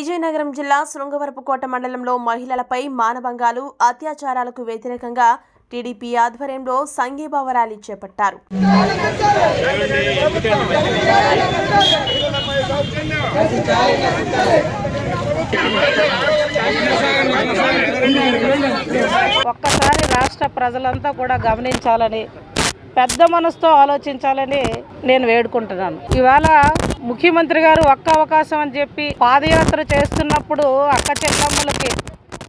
విజయనగరం జిల్లా శృంగవరపుకోట మండలంలో మహిళలపై మానభంగాలు అత్యాచారాలకు వ్యతిరేకంగా టీడీపీ ఆధ్వర్యంలో సంఘీభావ ర్యాలీ చేపట్టారు ఒక్కసారి రాష్ట్ర ప్రజలంతా కూడా గమనించాలని పెద్ద మనసుతో ఆలోచించాలని నేను వేడుకుంటున్నాను ఇవాళ ముఖ్యమంత్రి గారు ఒక్క అవకాశం అని చెప్పి పాదయాత్ర చేస్తున్నప్పుడు అక్క చెల్లమ్మలకి